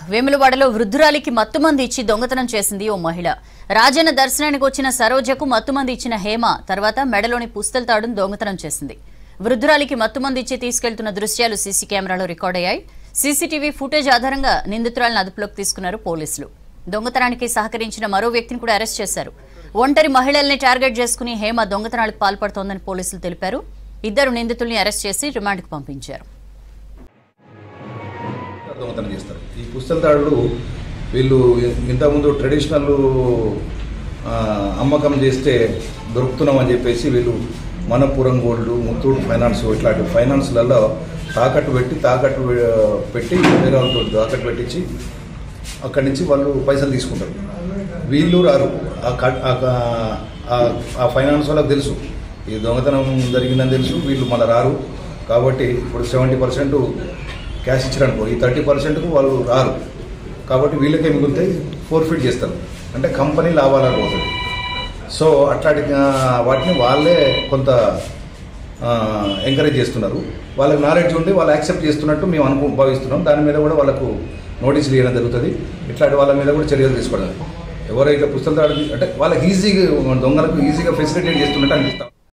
వేములవాడలో వృద్ధురాలికి మత్తుమంది ఇచ్చి దొంగతనం చేసింది ఓ మహిళ రాజన్న దర్శనానికి వచ్చిన సరోజకు మత్తుమంది ఇచ్చిన హేమ తర్వాత మెడలోని పుస్తల తాడును దొంగతనం చేసింది వృద్ధురాలికి మత్తుమంది ఇచ్చి తీసుకెళ్తున్న దృశ్యాలు సీసీ కెమెరాలో రికార్డయ్యాయి సీసీటీవీ ఫుటేజ్ ఆధారంగా నిందితురాలను అదుపులోకి తీసుకున్నారు పోలీసులు దొంగతనానికి సహకరించిన మరో వ్యక్తిని కూడా అరెస్ట్ చేశారు ఒంటరి మహిళల్ని టార్గెట్ చేసుకుని హేమ దొంగతనాలకు పాల్పడుతోందని పోలీసులు తెలిపారు ఇద్దరు నిందితుల్ని అరెస్ట్ చేసి రిమాండ్కు పంపించారు దొంగతనం చేస్తారు ఈ పుస్తల దాడులు వీళ్ళు ఇంతకుముందు ట్రెడిషనల్ ఆ, అమ్మకం చేస్తే దొరుకుతున్నామని చెప్పేసి వీళ్ళు మనపురం గోల్డ్ ముత్తూట్ ఫైనాన్స్ ఇట్లాంటి ఫైనాన్స్లలో తాకట్టు పెట్టి తాకట్టు ఆ, పెట్టి వేరే వాళ్ళతో తాకట్టు పెట్టించి అక్కడి నుంచి వాళ్ళు పైసలు తీసుకుంటారు వీళ్ళు రారు ఆ క- ఆ క- ఆ- ఆ ఫైనాన్స్ వాళ్ళకి తెలుసు ఈ దొంగతనం జరిగిందని తెలుసు వీళ్ళు మళ్ళీ రారు కాబట్టి ఇప్పుడు సెవెంటీ పర్సెంట్ క్యాష్ ఇచ్చారనుకో ఈ థర్టీ పర్సెంట్కు వాళ్ళు రారు కాబట్టి వీళ్ళకే మిగులుతాయి ఫోర్ ఫిట్ చేస్తారు అంటే కంపెనీ లాభాలకు పోతుంది సో అట్లాంటి ఆ, వాటిని వాళ్ళే కొంత ఎంకరేజ్ చేస్తున్నారు వాళ్ళకి నాలెడ్జ్ ఉండి వాళ్ళు యాక్సెప్ట్ చేస్తున్నట్టు మేము అనుకు భావిస్తున్నాం దాని మీద కూడా వాళ్ళకు నోటీసులు ఇవ్వడం జరుగుతుంది ఇట్లాంటి వాళ్ళ మీద కూడా చర్యలు తీసుకోవడం ఎవరైతే పుస్తకాలు అంటే వాళ్ళకి ఈజీగా దొంగలకు ఈజీగా ఫెసిలిటేట్ చేస్తున్నట్టు అనిపిస్తాం